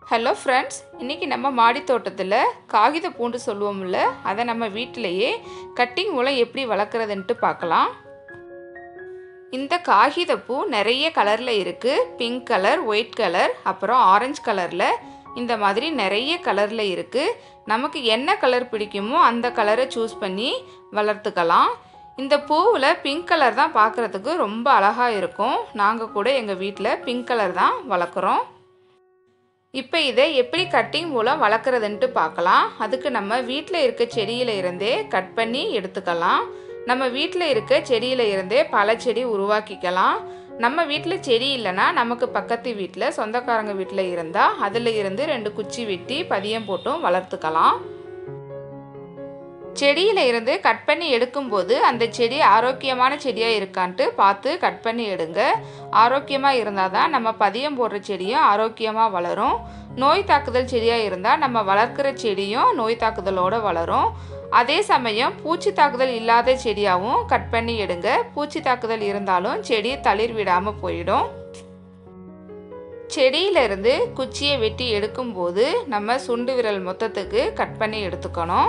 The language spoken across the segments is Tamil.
ஹலோ ஃப்ரெண்ட்ஸ் இன்றைக்கி நம்ம மாடி தோட்டத்தில் காகித பூண்டு சொல்லுவோம்ல அதை நம்ம வீட்டிலையே கட்டிங் மூலம் எப்படி வளர்க்குறதுன்ட்டு பார்க்கலாம் இந்த காகித பூ நிறைய கலரில் இருக்குது பிங்க் கலர் ஒயிட் கலர் அப்புறம் ஆரஞ்சு கலரில் இந்த மாதிரி நிறைய கலரில் இருக்குது நமக்கு என்ன கலர் பிடிக்குமோ அந்த கலரை சூஸ் பண்ணி வளர்த்துக்கலாம் இந்த பூவில் பிங்க் கலர் தான் பார்க்குறதுக்கு ரொம்ப அழகாக இருக்கும் நாங்கள் கூட எங்கள் வீட்டில் பிங்க் கலர் தான் வளர்க்குறோம் இப்போ இதை எப்படி கட்டிங் மூலம் வளர்க்குறதுன்ட்டு பார்க்கலாம் அதுக்கு நம்ம வீட்டில் இருக்க செடியில் இருந்தே கட் பண்ணி எடுத்துக்கலாம் நம்ம வீட்டில் இருக்க செடியில் இருந்தே பல செடி உருவாக்கிக்கலாம் நம்ம வீட்டில் செடி இல்லைன்னா நமக்கு பக்கத்து வீட்டில் சொந்தக்காரங்க வீட்டில் இருந்தால் அதில் இருந்து ரெண்டு குச்சி வெட்டி பதியம் போட்டும் வளர்த்துக்கலாம் செடியில் இருந்து கட் பண்ணி எடுக்கும்போது அந்த செடி ஆரோக்கியமான செடியாக இருக்கான்ட்டு பார்த்து கட் பண்ணி எடுங்க ஆரோக்கியமாக இருந்தால் தான் நம்ம பதியம் போடுற செடியும் ஆரோக்கியமாக வளரும் நோய் தாக்குதல் செடியாக இருந்தால் நம்ம வளர்க்குற செடியும் நோய் தாக்குதலோடு வளரும் அதே சமயம் பூச்சி தாக்குதல் இல்லாத செடியாகவும் கட் பண்ணி எடுங்க பூச்சி தாக்குதல் இருந்தாலும் செடி தளிர் விடாமல் போயிடும் செடியிலிருந்து குச்சியை வெட்டி எடுக்கும்போது நம்ம சுண்டு விரல் மொத்தத்துக்கு கட் பண்ணி எடுத்துக்கணும்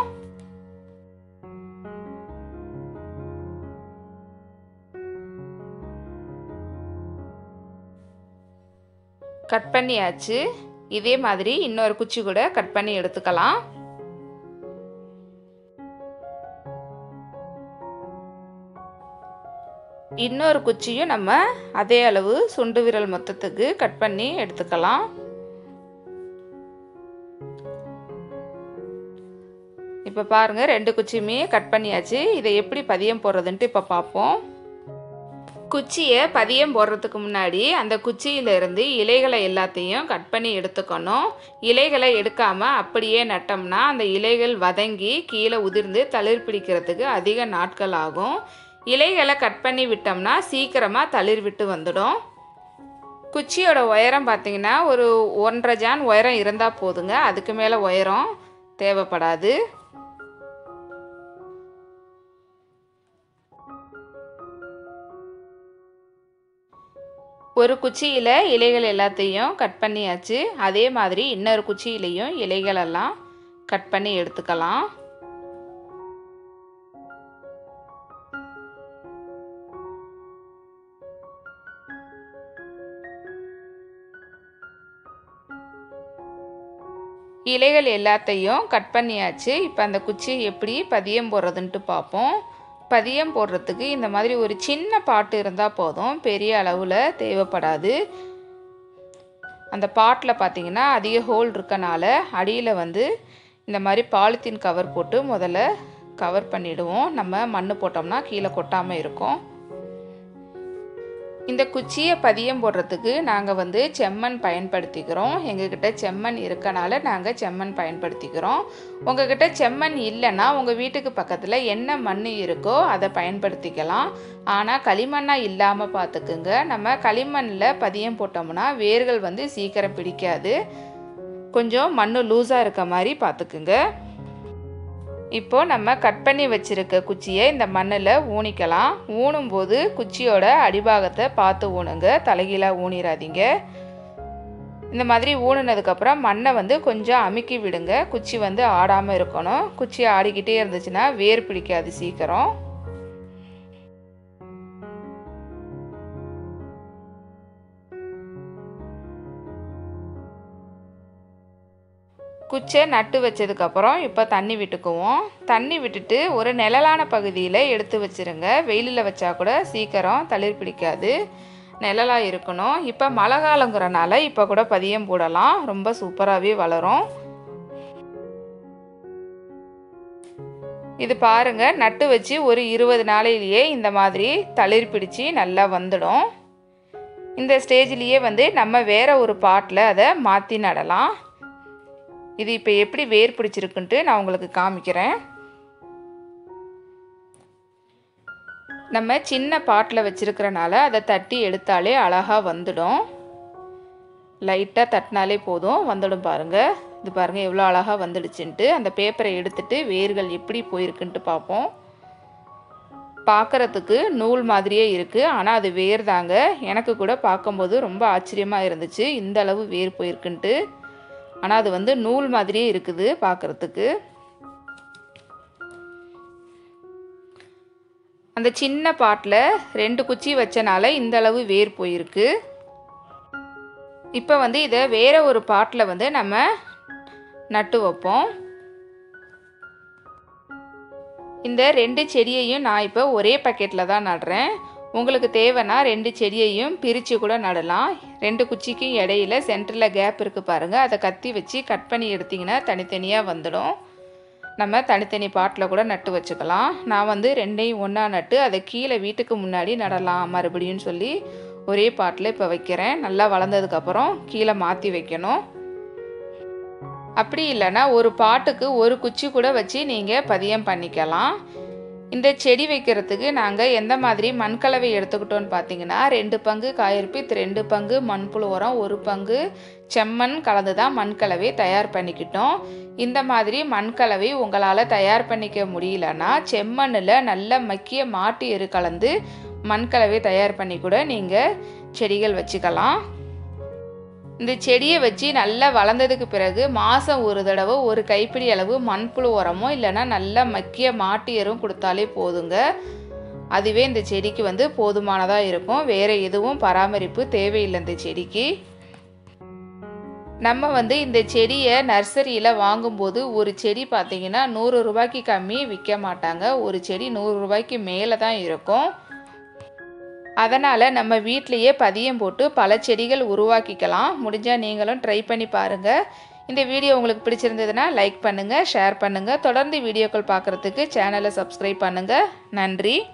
கட் பண்ணியாச்சு இதே மாதிரி இன்னொரு குச்சி கூட கட் பண்ணி எடுத்துக்கலாம் இன்னொரு குச்சியும் நம்ம அதே அளவு சுண்டு விரல் மொத்தத்துக்கு கட் பண்ணி எடுத்துக்கலாம் இப்போ பாருங்கள் ரெண்டு குச்சியுமே கட் பண்ணியாச்சு இதை எப்படி பதியம் போடுறதுன்ட்டு இப்போ பார்ப்போம் குச்சியை பதியம் போடுறதுக்கு முன்னாடி அந்த குச்சியிலிருந்து இலைகளை எல்லாத்தையும் கட் பண்ணி எடுத்துக்கணும் இலைகளை எடுக்காமல் அப்படியே நட்டோம்னா அந்த இலைகள் வதங்கி கீழே உதிர்ந்து தளிர் பிடிக்கிறதுக்கு அதிக நாட்கள் ஆகும் இலைகளை கட் பண்ணி விட்டோம்னா சீக்கிரமாக தளிர் விட்டு வந்துடும் குச்சியோட உயரம் பார்த்திங்கன்னா ஒரு ஒன்றரை ஜான் உயரம் இருந்தால் போதுங்க அதுக்கு மேலே உயரம் தேவைப்படாது ஒரு குச்சியில் இலைகள் எல்லாத்தையும் கட் பண்ணியாச்சு அதே மாதிரி இன்னொரு குச்சியிலையும் இலைகளெல்லாம் கட் பண்ணி எடுத்துக்கலாம் இலைகள் எல்லாத்தையும் கட் பண்ணியாச்சு இப்போ அந்த குச்சி எப்படி பதியம் போடுறதுன்ட்டு பார்ப்போம் பதியம் போடுறதுக்கு இந்த மாதிரி ஒரு சின்ன பாட்டு இருந்தால் போதும் பெரிய அளவில் தேவைப்படாது அந்த பாட்டில் பார்த்திங்கன்னா அதிக ஹோல் இருக்கனால அடியில் வந்து இந்த மாதிரி பாலித்தீன் கவர் போட்டு முதல்ல கவர் பண்ணிவிடுவோம் நம்ம மண் போட்டோம்னா கீழே கொட்டாமல் இருக்கும் இந்த குச்சியை பதியம் போடுறதுக்கு நாங்கள் வந்து செம்மண் பயன்படுத்திக்கிறோம் எங்ககிட்ட செம்மண் இருக்கனால நாங்கள் செம்மண் பயன்படுத்திக்கிறோம் உங்ககிட்ட செம்மண் இல்லைன்னா உங்கள் வீட்டுக்கு பக்கத்தில் என்ன மண் இருக்கோ அதை பயன்படுத்திக்கலாம் ஆனால் களிமண்ணாக இல்லாமல் பார்த்துக்குங்க நம்ம களிமண்ணில் பதியம் போட்டோம்னா வேர்கள் வந்து சீக்கிரம் பிடிக்காது கொஞ்சம் மண் லூஸாக இருக்க மாதிரி பார்த்துக்குங்க இப்போது நம்ம கட் பண்ணி வச்சுருக்க குச்சியை இந்த மண்ணில் ஊனிக்கலாம் ஊனும்போது குச்சியோட அடிபாகத்தை பார்த்து ஊனுங்க தலைகீழாக ஊனிடாதீங்க இந்த மாதிரி ஊனுனதுக்கப்புறம் மண்ணை வந்து கொஞ்சம் அமுக்கி விடுங்க குச்சி வந்து ஆடாமல் இருக்கணும் குச்சி ஆடிக்கிட்டே இருந்துச்சுன்னா வேர் பிடிக்காது சீக்கிரம் குச்சை நட்டு வச்சதுக்கப்புறம் இப்போ தண்ணி விட்டுக்குவோம் தண்ணி விட்டுட்டு ஒரு நிழலான பகுதியில் எடுத்து வச்சுருங்க வெயிலில் வச்சா கூட சீக்கிரம் தளிர் பிடிக்காது நிழலாக இருக்கணும் இப்போ மழை காலங்கிறனால இப்போ கூட பதியம் போடலாம் ரொம்ப சூப்பராகவே வளரும் இது பாருங்கள் நட்டு வச்சு ஒரு இருபது நாளையிலேயே இந்த மாதிரி தளிர் பிடிச்சி நல்லா வந்துடும் இந்த ஸ்டேஜ்லேயே வந்து நம்ம வேறு ஒரு பாட்டில் அதை மாற்றி நடலாம் இது இப்போ எப்படி வேர் பிடிச்சிருக்குன்ட்டு நான் உங்களுக்கு காமிக்கிறேன் நம்ம சின்ன பாட்டில் வச்சுருக்கிறனால அதை தட்டி எடுத்தாலே அழகாக வந்துடும் லைட்டாக தட்டினாலே போதும் வந்துடும் பாருங்கள் இது பாருங்கள் எவ்வளோ அழகாக வந்துடுச்சுன்ட்டு அந்த பேப்பரை எடுத்துட்டு வேர்கள் எப்படி போயிருக்குன்ட்டு பார்ப்போம் பார்க்குறதுக்கு நூல் மாதிரியே இருக்குது ஆனால் அது வேர் தாங்க எனக்கு கூட பார்க்கும்போது ரொம்ப ஆச்சரியமாக இருந்துச்சு இந்த அளவு வேர் போயிருக்குன்ட்டு ஆனால் அது வந்து நூல் மாதிரியே இருக்குது பார்க்குறதுக்கு அந்த சின்ன பாட்டில் ரெண்டு குச்சி வச்சனால இந்த அளவு வேர் போயிருக்கு இப்போ வந்து இதை வேற ஒரு பாட்டில் வந்து நம்ம நட்டு வைப்போம் இந்த ரெண்டு செடியையும் நான் இப்போ ஒரே பக்கெட்டில் தான் நடுறேன் உங்களுக்கு தேவைன்னா ரெண்டு செடியையும் பிரித்து கூட நடலாம் ரெண்டு குச்சிக்கும் இடையில சென்டரில் கேப் இருக்குது பாருங்கள் அதை கத்தி வச்சு கட் பண்ணி எடுத்திங்கன்னா தனித்தனியாக வந்துடும் நம்ம தனித்தனி பாட்டில் கூட நட்டு வச்சுக்கலாம் நான் வந்து ரெண்டையும் ஒன்றா நட்டு அதை கீழே வீட்டுக்கு முன்னாடி நடலாம் மறுபடியும் சொல்லி ஒரே பாட்டில் இப்போ வைக்கிறேன் நல்லா வளர்ந்ததுக்கப்புறம் கீழே மாற்றி வைக்கணும் அப்படி இல்லைன்னா ஒரு பாட்டுக்கு ஒரு குச்சி கூட வச்சு நீங்கள் பதியம் பண்ணிக்கலாம் இந்த செடி வைக்கிறதுக்கு நாங்கள் எந்த மாதிரி மண்கலவை எடுத்துக்கிட்டோன்னு பார்த்தீங்கன்னா ரெண்டு பங்கு காயற்பித் ரெண்டு பங்கு மண்புழு உரம் ஒரு பங்கு செம்மண் கலந்து தான் மண்கலவை தயார் பண்ணிக்கிட்டோம் இந்த மாதிரி மண்கலவை உங்களால் தயார் பண்ணிக்க முடியலன்னா செம்மண்ணில் நல்ல மக்கிய மாட்டு எரு கலந்து மண்கலவை தயார் பண்ணி கூட நீங்கள் செடிகள் வச்சுக்கலாம் இந்த செடியை வச்சு நல்லா வளர்ந்ததுக்கு பிறகு மாதம் ஒரு தடவை ஒரு கைப்பிடி அளவு மண்புழு உரமோ இல்லைன்னா நல்லா மக்கிய மாட்டு எரும் கொடுத்தாலே போதுங்க அதுவே இந்த செடிக்கு வந்து போதுமானதாக இருக்கும் வேறு எதுவும் பராமரிப்பு தேவையில்லை இந்த செடிக்கு நம்ம வந்து இந்த செடியை நர்சரியில் வாங்கும்போது ஒரு செடி பார்த்திங்கன்னா நூறு ரூபாய்க்கு கம்மி விற்க மாட்டாங்க ஒரு செடி நூறு ரூபாய்க்கு மேலே தான் இருக்கும் அதனால் நம்ம வீட்லேயே பதியம் போட்டு பல செடிகள் உருவாக்கிக்கலாம் முடிஞ்சால் நீங்களும் ட்ரை பண்ணி பாருங்கள் இந்த வீடியோ உங்களுக்கு பிடிச்சிருந்ததுன்னா லைக் பண்ணுங்கள் ஷேர் பண்ணுங்கள் தொடர்ந்து வீடியோக்கள் பார்க்குறதுக்கு சேனலை சப்ஸ்கிரைப் பண்ணுங்கள் நன்றி